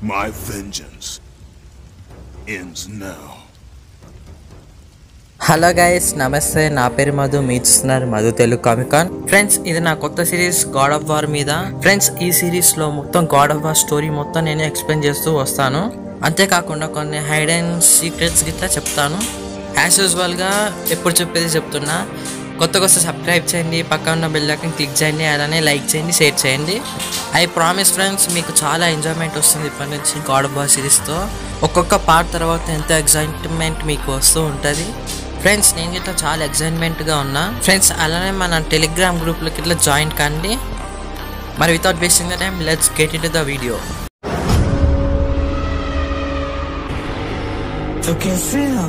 My vengeance ends now. Hello guys నమస్తే నా పేరు మధు మీరు చూస్తున్నారు మధు తెలుగు కామికాన్ ఫ్రెండ్స్ ఇది నా కొత్త సిరీస్ గాడ్ ఆఫ్ వార్ మీద ఫ్రెండ్స్ ఈ సిరీస్ లో మొత్తం గాడ్ ఆఫ్ వార్ స్టోరీ మొత్తం నేను ఎక్స్ప్లెయిన్ చేస్తూ వస్తాను అంతేకాకుండా కొన్ని హైడ్ అండ్ సీక్రెట్స్ గిట్లా చెప్తాను యాజ్ యూజువల్ గా ఎప్పుడు చెప్పేది చెప్తున్నా కొత్తగా వస్తే సబ్స్క్రైబ్ చేయండి పక్కన ఉన్న బెల్ ఐకాన్ క్లిక్ చేయండి అలానే లైక్ చేయండి షేర్ చేయండి ఐ ప్రామిస్ ఫ్రెండ్స్ మీకు చాలా ఎంజాయ్మెంట్ వస్తుంది ఇప్పటి నుంచి గాడ్ ఆఫ్ వార్ సిరీస్తో ఒక్కొక్క పార్ట్ తర్వాత ఎంతో ఎగ్జైట్మెంట్ మీకు వస్తూ ఉంటుంది ఫ్రెండ్స్ నేను ఇట్లా చాలా ఎక్సైట్మెంట్గా ఉన్నా ఫ్రెండ్స్ అలానే మన టెలిగ్రామ్ గ్రూప్లోకి ఇట్లా జాయిన్ కండి మరి without wasting the time let's get in to the video Yo que sea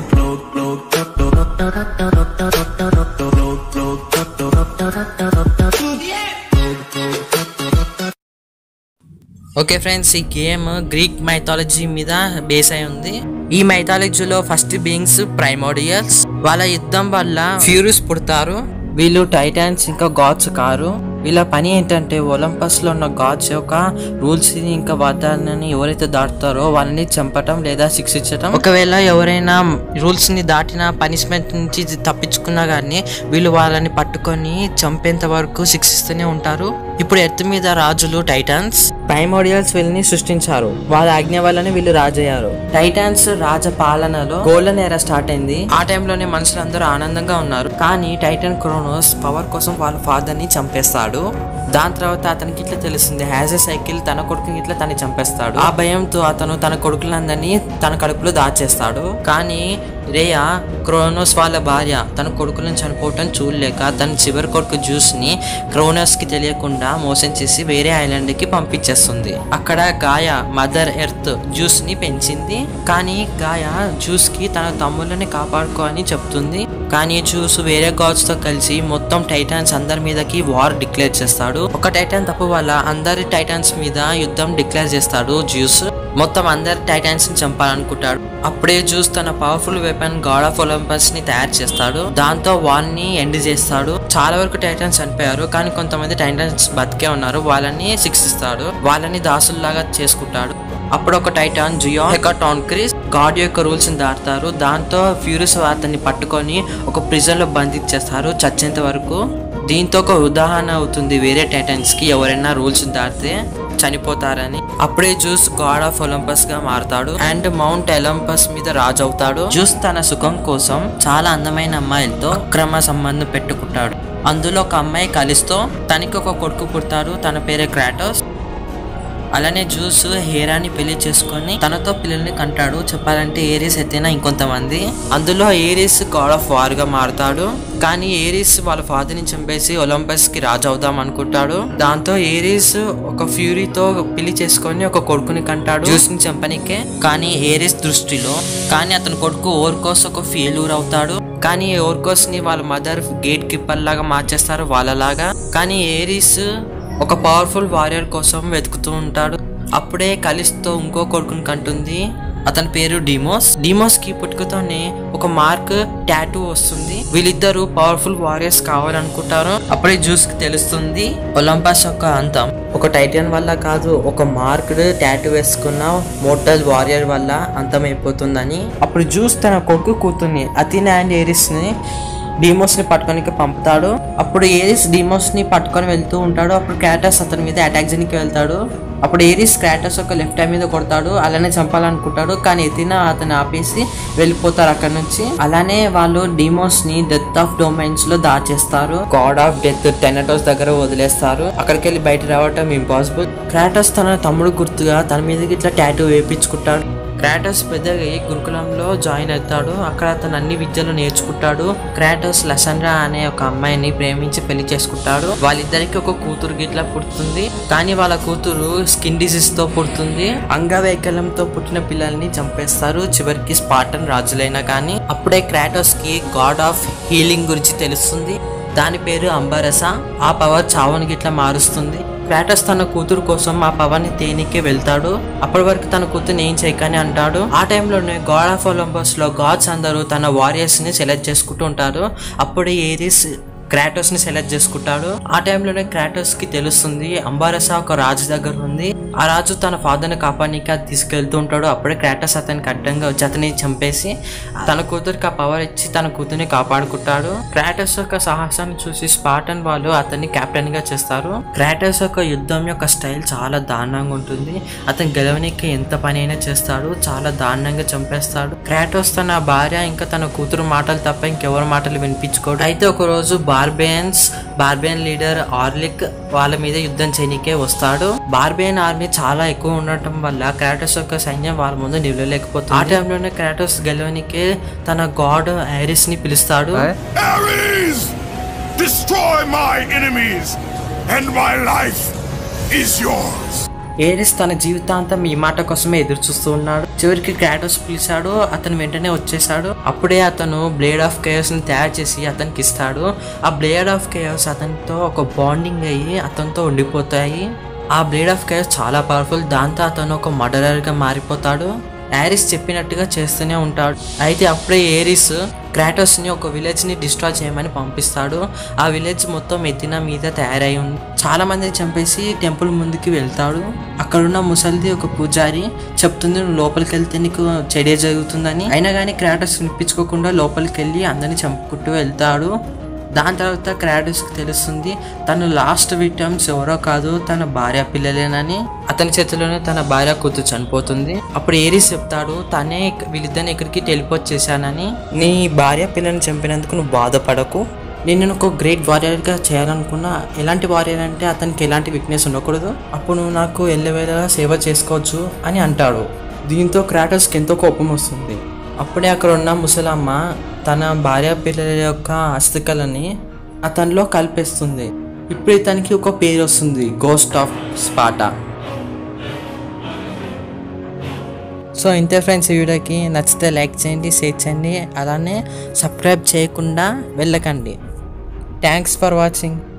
okay friends ఈ గేమ్ గ్రీక్ మైథాలజీ మీద బేస్ అయి ఉంది ఈ మైథాలజీలో ఫస్ట్ బీయింగ్స్ ప్రైమోడియల్స్ వాళ్ళ యుద్ధం వల్ల ఫ్యూరిస్ పుడతారు వీళ్ళు టైటాన్స్ ఇంకా గాడ్స్ కారు వీళ్ళ పని ఏంటంటే ఒలంపస్ లో ఉన్న గాడ్స్ యొక్క రూల్స్ ని ఇంకా వాతావరణాన్ని ఎవరైతే దాటుతారో వాళ్ళని చంపటం లేదా శిక్షించటం ఒకవేళ ఎవరైనా రూల్స్ ని దాటిన పనిష్మెంట్ నుంచి తప్పించుకున్నా కానీ వీళ్ళు వాళ్ళని పట్టుకొని చంపేంత వరకు శిక్షిస్తూనే ఉంటారు ఇప్పుడు ఎర్త్ మీద రాజులు టైటాన్స్ ప్రైమోడియల్స్ వీళ్ళని సృష్టించారు వాళ్ళ ఆజ్ఞ వల్లనే వీళ్ళు రాజయ్యారు టైటాన్స్ రాజ పాలనలో గోల్డెన్ ఎరా స్టార్ట్ అయింది ఆ టైంలోనే మనుషులందరూ ఆనందంగా ఉన్నారు కానీ టైటన్ క్రోనోస్ పవర్ కోసం వాళ్ళ ఫాదర్ ని చంపేస్తాడు దాని తర్వాత అతనికి ఇట్లా తెలుస్తుంది హ్యాజ్ ఎ సైకిల్ తన కొడుకుని ఇట్లా తను చంపేస్తాడు ఆ భయంతో అతను తన కొడుకులందరినీ తన కడుపులో దాచేస్తాడు కానీ రేయా క్రోనోస్ వాళ్ళ భార్య తన కొడుకులను చనిపోవటం చూడలేక తన చివరి కొడుకు జ్యూస్ ని క్రోనోస్ కి తెలియకుండా మోసం చేసి వేరే ఐలాండ్ కి పంపించేస్తుంది అక్కడ గాయ మదర్ ఎర్త్ జ్యూస్ ని పెంచింది కానీ గాయ జ్యూస్ కి తన తమ్ముళ్ళని కాపాడుకో అని చెప్తుంది కానీ జ్యూస్ వేరే గాడ్స్ తో కలిసి మొత్తం టైటాన్స్ అందరి మీదకి వార్ డిక్లేర్ చేస్తాడు ఒక టైటాన్ తప్పు వల్ల అందరి టైటాన్స్ మీద యుద్ధం డిక్లేర్ చేస్తాడు జ్యూస్ మొత్తం అందరి టైటాన్స్ ని చంపాలనుకుంటాడు అప్పుడే జ్యూస్ తన powerful weapon God of Olympus ని తయారు చేస్తాడు దాంతో వాల్ని ఎండ్ చేస్తాడు చాలా వరకు టైటాన్స్ చనిపోయారు కానీ కొంతమంది టైటాన్స్ బతికే ఉన్నారు వాళ్ళని శిక్షిస్తాడు వాళ్ళని దాసుల్లాగా చేసుకుంటాడు అప్పుడు ఒక titan Gyes hecatoncheires God యొక్క రూల్స్ ని దాటుతారు దాంతో ఫ్యూరిస్ అతన్ని పట్టుకొని ఒక ప్రిజన్ లో బంధించేస్తారు చచ్చేంత వరకు దీంతో ఒక ఉదాహరణ అవుతుంది వేరే టైటన్స్ కి ఎవరైనా రూల్స్ దాటితే చనిపోతారని అప్పుడే జూస్ గాడ్ ఆఫ్ ఒలంపస్ గా మారతాడు అండ్ మౌంట్ ఒలంపస్ మీద రాజు అవుతాడు జూస్ తన సుఖం కోసం చాలా అందమైన అమ్మాయిలతో అక్రమ సంబంధం పెట్టుకుంటాడు అందులో ఒక అమ్మాయి కలిస్తో తనకి ఒక కొడుకు పుడతాడు తన పేరే క్రాటోస్ అలానే జ్యూస్ హేరాని పెళ్లి చేసుకొని తనతో పిల్లల్ని కంటాడు చెప్పాలంటే ఏరీస్ ఎత్తైనా ఇంకొంతమంది అందులో ఏరీస్ గాడ్ ఆఫ్ వార్ గా మారుతాడు కానీ ఏరీస్ వాళ్ళ ఫాదర్ ని చంపేసి ఒలంపస్ కి రాజు అవుదాం అనుకుంటాడు దాంతో ఏరీస్ ఒక ఫ్యూరీతో పెళ్లి చేసుకొని ఒక కొడుకుని కంటాడు జ్యూస్ ని చంపనికే కానీ ఏరీస్ దృష్టిలో కానీ అతని కొడుకు ఓర్కోస్ ఒక ఫెయిల్యూర్ అవుతాడు కానీ ఓర్కోస్ ని వాళ్ళ మదర్ గేట్ కీపర్ లాగా మార్చేస్తారు వాళ్ళలాగా కానీ ఏరీస్ ఒక పవర్ఫుల్ వారియర్ కోసం వెతుకుతూ ఉంటాడు అప్పుడే కలిస్తో ఇంకో కొడుకుని కంటుంది అతని పేరు డిమోస్ డిమోస్ కి పుట్టుకతోనే ఒక మార్క్ టాటూ వస్తుంది వీళ్ళిద్దరూ పవర్ఫుల్ వారియర్స్ కావాలనుకుంటారు అప్పుడే జ్యూస్ కి తెలుస్తుంది ఒలంపస్ యొక్క అంతం ఒక టైటన్ వల్ల కాదు ఒక మార్క్డ్ టాటూ వేసుకున్న మోటల్ వారియర్ వల్ల అంతమైపోతుందని అప్పుడు జ్యూస్ తన కొడుకు కూతుర్ని అథినా అండ్ ఏరిస్ ని డీమోస్ ని పట్టుకోనికి పంపుతాడు అప్పుడు ఏరిస్ డీమోస్ ని పట్టుకొని వెళ్తూ ఉంటాడు అప్పుడు క్రాటస్ అతని మీద అటాక్ చేయడానికి వెళ్తాడు అప్పుడు ఏరిస్ క్రాటస్ ఒక లెఫ్ట్ హ్యాండ్ మీద కొడతాడు అలానే చంపాలనుకుంటాడు కానీ ఎతినా అతను ఆపేసి వెళ్ళిపోతారు అక్కడ నుంచి అలానే వాళ్ళు డీమోస్ ని డెత్ ఆఫ్ డొమైన్స్ లో దాచేస్తారు గాడ్ ఆఫ్ డెత్ టెనటోస్ దగ్గర వదిలేస్తారు అక్కడికి వెళ్ళి బయట రావటం ఇంపాసిబుల్ క్రాటస్ తన తమ్ముడు గుర్తుగా తన మీదకి ఇట్లా టాటూ వేపించుకుంటాడు క్రాటోస్ పెద్దగా అయ్యి గురుకులంలో జాయిన్ అవుతాడు అక్కడ అతను అన్ని విద్యలు నేర్చుకుంటాడు క్రాటోస్ లసన్రా అనే ఒక అమ్మాయిని ప్రేమించి పెళ్లి చేసుకుంటాడు వాళ్ళిద్దరికి ఒక కూతురు గిట్లా పుడుతుంది కానీ వాళ్ళ కూతురు స్కిన్ డిసీజ్ తో పుడుతుంది అంగవైకల్యంతో పుట్టిన పిల్లల్ని చంపేస్తారు చివరికి స్పాటన్ రాజులైనా కానీ అప్పుడే క్రాటోస్ కి గాడ్ ఆఫ్ హీలింగ్ గురించి తెలుస్తుంది దాని పేరు అంబరస ఆ పవర్ చావుని గిట్లా మారుస్తుంది క్రాటస్ తన కూతురు కోసం ఆ పవన్ ని తేనీకే వెళ్తాడు అప్పటి వరకు తన కూతురు ఏం చేయకని అంటాడు ఆ టైంలోనే గాడ్ ఆఫ్ ఒలంబస్ లో గాడ్స్ అందరూ తన వారియర్స్ ని సెలెక్ట్ చేసుకుంటూ ఉంటారు అప్పుడు ఏరిస్ క్రాటోస్ ని సెలెక్ట్ చేసుకుంటాడు ఆ టైంలోనే క్రాటోస్ కి తెలుస్తుంది అంబారసా ఒక రాజు దగ్గర ఉంది ఆ రాజు తన ఫాదర్ ని కాపాడనీకి అది తీసుకెళ్తూ ఉంటాడు అప్పుడే క్రాటోస్ అతనికి అడ్డంగా వచ్చి అతన్ని చంపేసి తన కూతురికి ఆ పవర్ ఇచ్చి తన కూతుర్ని కాపాడుకుంటాడు క్రాటోస్ యొక్క సాహసాన్ని చూసి స్పాటన్ వాళ్ళు అతన్ని కెప్టెన్ గా చేస్తారు క్రాటోస్ యొక్క యుద్ధం యొక్క స్టైల్ చాలా దారుణంగా ఉంటుంది అతను గెలవనికి ఎంత పని అయినా చేస్తాడు చాలా దారుణంగా చంపేస్తాడు క్రాటోస్ తన భార్య ఇంకా తన కూతురు మాటలు తప్ప ఇంకెవరి మాటలు వినిపించుకోడు అయితే ఒక రోజు బార్బియన్స్ బార్బియన్ లీడర్ ఆర్లిక్ వాళ్ళ మీద యుద్ధం చేయనికే వస్తాడు బార్బియన్ ఆర్మీ చాలా ఎక్కువ ఉండటం వల్ల క్రాటోస్ యొక్క సైన్యం వాళ్ళ ముందు నిలవలేకపోతుంది ఆ టైంలోనే క్రాటోస్ గెలవనికే తన గాడ్ ఐరిస్ ని పిలుస్తాడు Ares! Destroy my enemies, and my life is yours. Ares తన జీవితాంతం ఈ మాట కోసమే ఎదురు చూస్తూ ఉన్నాడు చివరికి క్రాటోస్ పిలిచాడు అతను వెంటనే వచ్చేసాడు అప్పుడే అతను బ్లేడ్ ఆఫ్ కేయర్స్ ని తయారు చేసి అతనికి ఇస్తాడు ఆ బ్లేడ్ ఆఫ్ కేయర్స్ అతనితో ఒక బాండింగ్ అయ్యి అతనితో ఉండిపోతాయి ఆ బ్లేడ్ ఆఫ్ కేయర్స్ చాలా పవర్ఫుల్ దాంతో అతను ఒక మర్డరర్ గా మారిపోతాడు యారిస్ చెప్పినట్టుగా చేస్తూనే ఉంటాడు అయితే అప్పుడే ఏరిస్ క్రాటోస్ ని ఒక విలేజ్ ని డిస్ట్రాయ్ చేయమని పంపిస్తాడు ఆ విలేజ్ మొత్తం ఎత్తిన మీద తయారై ఉంది చాలా మందిని చంపేసి టెంపుల్ ముందుకి వెళ్తాడు అక్కడున్న ముసలిది ఒక పూజారి చెప్తుంది నువ్వు లోపలికి వెళ్తే నీకు చెడే జరుగుతుందని అయినా కానీ క్రాటోస్ వినిపించుకోకుండా లోపలికి వెళ్ళి అందరిని చంపుకుంటూ వెళ్తాడు దాని తర్వాత క్రాటోస్కి తెలుస్తుంది తను లాస్ట్ విక్టమ్స్ ఎవరో కాదు తన భార్య పిల్లలేనని అతని చేతిలోనే తన భార్య కూతురు చనిపోతుంది అప్పుడు ఏరీస్ చెప్తాడు తనే వీళ్ళిద్దరిని ఇక్కడికి టెలిపోర్ట్ చేశానని నీ భార్య పిల్లని చంపినందుకు నువ్వు బాధపడకు నేను ఒక గ్రేట్ వారియర్గా చేయాలనుకున్నా ఎలాంటి వారియర్ అంటే అతనికి ఎలాంటి వీక్నెస్ ఉండకూడదు అప్పుడు నువ్వు నాకు ఎల్లవేళలా సేవ చేసుకోవచ్చు అని అంటాడు దీంతో క్రాటోస్కి ఎంతో కోపం వస్తుంది అప్పుడే అక్కడ ఉన్న ముసలమ్మ తన భార్య పిల్లల యొక్క అస్థికలని అతనిలో కలిపేస్తుంది ఇప్పుడు ఇతనికి ఒక పేరు వస్తుంది గోస్ట్ ఆఫ్ స్పాటా సో ఇంతే ఫ్రెండ్స్ ఈ వీడియోకి నచ్చితే లైక్ చేయండి షేర్ చేయండి అలానే సబ్స్క్రైబ్ చేయకుండా వెళ్ళకండి థ్యాంక్స్ ఫర్ వాచింగ్